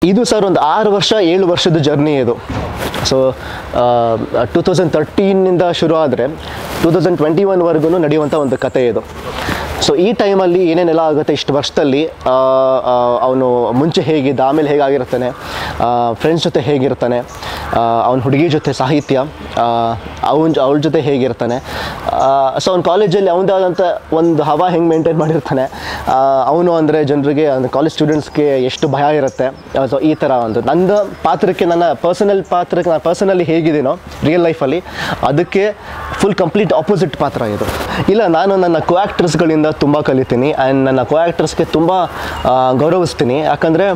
ಇದು ಸರ್ ಒಂದು ಆರು ವರ್ಷ ಏಳು ವರ್ಷದ ಜರ್ನಿ ಇದು ಸೊ ಟೂ ತೌಸಂಡ್ ತರ್ಟೀನಿಂದ ಶುರು ಆದರೆ ಟೂ ತೌಸಂಡ್ ಟ್ವೆಂಟಿ ಒನ್ವರೆಗೂ ನಡೆಯುವಂಥ ಒಂದು ಕತೆ ಇದು ಸೊ ಈ ಟೈಮಲ್ಲಿ ಏನೇನೆಲ್ಲ ಆಗುತ್ತೆ ಇಷ್ಟು ವರ್ಷದಲ್ಲಿ ಅವನು ಮುಂಚೆ ಹೇಗಿದ್ದ ಆಮೇಲೆ ಹೇಗಾಗಿರ್ತಾನೆ ಫ್ರೆಂಡ್ಸ್ ಜೊತೆ ಹೇಗಿರ್ತಾನೆ ಅವನ ಹುಡುಗಿ ಜೊತೆ ಸಾಹಿತ್ಯ ಅವನ ಅವಳ ಜೊತೆ ಹೇಗಿರ್ತಾನೆ ಸೊ ಅವ್ನ ಕಾಲೇಜಲ್ಲಿ ಅವನದಾದಂಥ ಒಂದು ಹವಾ ಹೆಂಗೆ ಮೇಂಟೈನ್ ಮಾಡಿರ್ತಾನೆ ಅವನು ಅಂದರೆ ಜನರಿಗೆ ಅಂದರೆ ಕಾಲೇಜ್ ಸ್ಟೂಡೆಂಟ್ಸ್ಗೆ ಎಷ್ಟು ಭಯ ಇರುತ್ತೆ ಸೊ ಈ ಥರ ಒಂದು ನನ್ನ ಪಾತ್ರಕ್ಕೆ ನನ್ನ ಪರ್ಸನಲ್ ಪಾತ್ರಕ್ಕೆ ನಾನು ಪರ್ಸನಲಿ ಹೇಗಿದ್ದೀನೋ ರಿಯಲ್ ಲೈಫಲ್ಲಿ ಅದಕ್ಕೆ ಫುಲ್ ಕಂಪ್ಲೀಟ್ ಆಪೋಸಿಟ್ ಪಾತ್ರ ಇದು ಇಲ್ಲ ನಾನು ನನ್ನ ಕೋ ಆ್ಯಕ್ಟರ್ಸ್ಗಳಿಂದ ತುಂಬ ಕಲಿತೀನಿ ಆ್ಯಂಡ್ ನನ್ನ ಕೋ ಆ್ಯಕ್ಟರ್ಸ್ಗೆ ತುಂಬ ಆ, ಗೌರವಿಸ್ತೀನಿ ಯಾಕಂದರೆ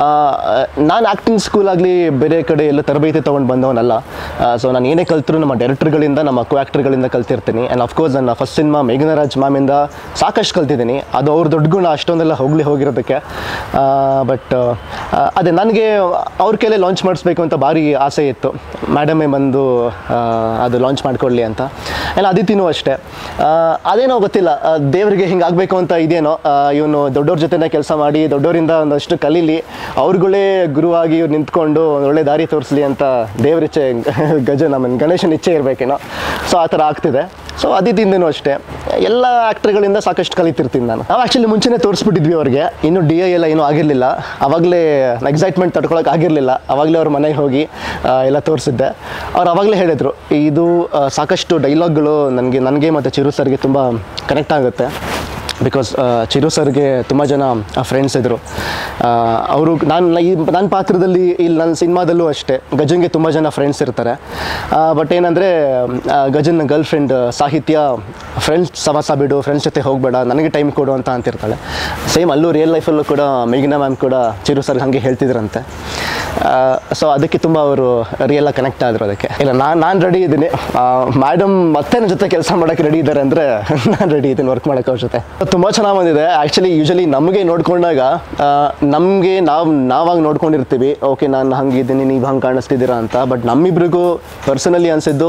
ನಾನು ಆ್ಯಕ್ಟಿಂಗ್ ಸ್ಕೂಲ್ ಆಗಲಿ ಬೇರೆ ಕಡೆ ಎಲ್ಲ ತರಬೇತಿ ತೊಗೊಂಡು ಬಂದವನಲ್ಲ ಸೊ ನಾನು ಏನೇ ಕಲ್ತರೂ ನಮ್ಮ ಡೈರೆಕ್ಟರ್ಗಳಿಂದ ನಮ್ಮ ಕೋ ಆ್ಯಕ್ಟರ್ಗಳಿಂದ ಕಲ್ತಿರ್ತೀನಿ ಆ್ಯಂಡ್ ಅಫ್ಕೋರ್ಸ್ ನನ್ನ ಫಸ್ಟ್ ಸಿನಿಮಾ ಮೇಘನರಾಜ್ ಮ್ಯಾಮಿಂದ ಸಾಕಷ್ಟು ಕಲ್ತಿದ್ದೀನಿ ಅದು ಅವ್ರ ದೊಡ್ಡ ಗುಣ ಅಷ್ಟೊಂದೆಲ್ಲ ಹೋಗಲಿ ಹೋಗಿರೋದಕ್ಕೆ ಬಟ್ ಅದೇ ನನಗೆ ಅವ್ರ ಕೈಲೇ ಲಾಂಚ್ ಮಾಡಿಸ್ಬೇಕು ಅಂತ ಭಾರಿ ಆಸೆ ಇತ್ತು ಮೇಡಮೇ ಬಂದು ಆ, ಅದು ಲಾಂಚ್ ಮಾಡಿಕೊಡ್ಲಿ ಅಂತ ಆ್ಯಂಡ್ ಅದಿತಿನೂ ಅಷ್ಟೇ ಆ, ಅದೇನೋ ಗೊತ್ತಿಲ್ಲ ಆ, ದೇವರಿಗೆ ಹಿಂಗೆ ಆಗಬೇಕು ಅಂತ ಇದೆಯೇನೋ ಇವನು ದೊಡ್ಡವ್ರ ಜೊತೆನೇ ಕೆಲಸ ಮಾಡಿ ದೊಡ್ಡವರಿಂದ ಒಂದಷ್ಟು ಕಲೀಲಿ ಅವ್ರುಗಳೇ ಗುರುವಾಗಿ ಇವ್ರು ನಿಂತ್ಕೊಂಡು ಒಂದು ಒಳ್ಳೆ ದಾರಿ ತೋರಿಸ್ಲಿ ಅಂತ ದೇವ್ರ ಇಚ್ಛೆ ಗಜ ನಮ್ಮ ಗಣೇಶನ ಇಚ್ಛೆ ಇರಬೇಕೇನೋ ಸೊ ಆ ಥರ ಆಗ್ತಿದೆ ಸೊ ಅದಿತಿಂದನೂ ಅಷ್ಟೇ ಎಲ್ಲ ಆ್ಯಕ್ಟರ್ಗಳಿಂದ ಸಾಕಷ್ಟು ಕಲಿತಿರ್ತೀನಿ ನಾನು ನಾವು ಆ್ಯಕ್ಚುಲಿ ಮುಂಚೆನೇ ತೋರಿಸ್ಬಿಟ್ಟಿದ್ವಿ ಅವ್ರಿಗೆ ಇನ್ನು ಡಿ ಐ ಎಲ್ಲ ಏನೂ ಆಗಿರಲಿಲ್ಲ ಅವಾಗಲೇ ಎಕ್ಸೈಟ್ಮೆಂಟ್ ತಡ್ಕೊಳಕ್ಕೆ ಆಗಿರಲಿಲ್ಲ ಅವಾಗಲೇ ಅವ್ರ ಮನೆಗೆ ಹೋಗಿ ಆ, ಎಲ್ಲ ತೋರಿಸಿದ್ದೆ ಅವ್ರು ಅವಾಗಲೇ ಹೇಳಿದರು ಇದು ಆ, ಸಾಕಷ್ಟು ಡೈಲಾಗ್ಗಳು ನನಗೆ ನನಗೆ ಮತ್ತು ಚಿರು ಸರ್ಗೆ ತುಂಬ ಕನೆಕ್ಟ್ ಆಗುತ್ತೆ ಬಿಕಾಸ್ ಚಿರು ಸರ್ಗೆ ತುಂಬ ಜನ ಫ್ರೆಂಡ್ಸ್ ಇದ್ದರು ಅವರು ನಾನು ಈ ನನ್ನ ಪಾತ್ರದಲ್ಲಿ ಇಲ್ಲಿ ನನ್ನ ಸಿನಿಮಾದಲ್ಲೂ ಅಷ್ಟೇ ಗಜನ್ಗೆ ತುಂಬ ಜನ ಫ್ರೆಂಡ್ಸ್ ಇರ್ತಾರೆ ಬಟ್ ಏನಂದರೆ ಗಜನ್ ಗರ್ಲ್ ಫ್ರೆಂಡ್ ಸಾಹಿತ್ಯ ಫ್ರೆಂಡ್ಸ್ ಸವಾಸ ಬಿಡು ಫ್ರೆಂಡ್ಸ್ ಜೊತೆ ಹೋಗಬೇಡ ನನಗೆ ಟೈಮ್ ಕೊಡು ಅಂತ ಅಂತಿರ್ತಾಳೆ ಸೇಮ್ ಅಲ್ಲೂ ರಿಯಲ್ ಲೈಫಲ್ಲೂ ಕೂಡ ಮೇಘನಾ ಮ್ಯಾಮ್ ಕೂಡ ಚಿರು ಸರ್ಗೆ ಹಾಗೆ ಹೇಳ್ತಿದ್ರಂತೆ ಸೊ ಅದಕ್ಕೆ ತುಂಬ ಅವರು ರಿಯಲ್ ಕನೆಕ್ಟ್ ಆದರು ಅದಕ್ಕೆ ಇಲ್ಲ ನಾನು ನಾನು ರೆಡಿ ಇದ್ದೀನಿ ಮೇಡಮ್ ಮತ್ತೆ ನನ್ನ ಜೊತೆ ಕೆಲಸ ಮಾಡೋಕ್ಕೆ ರೆಡಿ ಇದ್ದಾರೆ ಅಂದರೆ ನಾನು ರೆಡಿ ಇದ್ದೀನಿ ವರ್ಕ್ ಮಾಡೋಕ್ಕೆ ಅವ್ರ ಜೊತೆ ತುಂಬ ಚೆನ್ನಾಗಿ ಬಂದಿದೆ ಆ್ಯಕ್ಚುಲಿ ಯೂಶಲಿ ನಮಗೆ ನೋಡ್ಕೊಂಡಾಗ ನಮಗೆ ನಾವು ನಾವಾಗ ನೋಡ್ಕೊಂಡಿರ್ತೀವಿ ಓಕೆ ನಾನು ಹಂಗಿದ್ದೀನಿ ನೀವು ಹಂಗೆ ಕಾಣಿಸ್ತಿದ್ದೀರಾ ಅಂತ ಬಟ್ ನಮ್ಮಿಬ್ರಿಗೂ ಪರ್ಸನಲಿ ಅನಿಸಿದ್ದು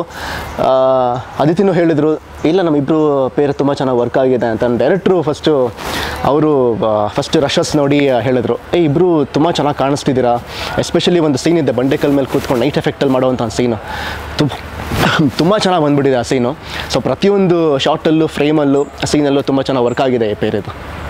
ಅದಿತಿನೂ ಹೇಳಿದರು ಇಲ್ಲ ನಮ್ಮಿಬ್ರು ಪೇರ್ ತುಂಬ ಚೆನ್ನಾಗಿ ವರ್ಕ್ ಆಗಿದೆ ಅಂತ ಡೈರೆಕ್ಟ್ರು ಫಸ್ಟು ಅವರು ಫಸ್ಟ್ ರಶಸ್ ನೋಡಿ ಹೇಳಿದ್ರು ಏ ಇಬ್ಬರು ತುಂಬ ಚೆನ್ನಾಗಿ ಕಾಣಿಸ್ತಿದ್ದೀರಾ ಎಸ್ಪೆಷಲಿ ಒಂದು ಸೀನ್ ಇದೆ ಬಂಡೆಕಲ್ ಮೇಲೆ ಕೂತ್ಕೊಂಡು ನೈಟ್ ಎಫೆಕ್ಟಲ್ಲಿ ಮಾಡುವಂಥ ಒಂದು ಸೀನು ತುಂಬ ತುಂಬ ಚೆನ್ನಾಗಿ ಬಂದ್ಬಿಟ್ಟಿದೆ ಆ ಸೀನು ಸೊ ಪ್ರತಿಯೊಂದು ಶಾರ್ಟಲ್ಲೂ ಫ್ರೇಮಲ್ಲೂ ಸೀನಲ್ಲೂ ತುಂಬ ಚೆನ್ನಾಗಿ ವರ್ಕ್ ಆಗಿದೆ ಈ ಪೇರಿದು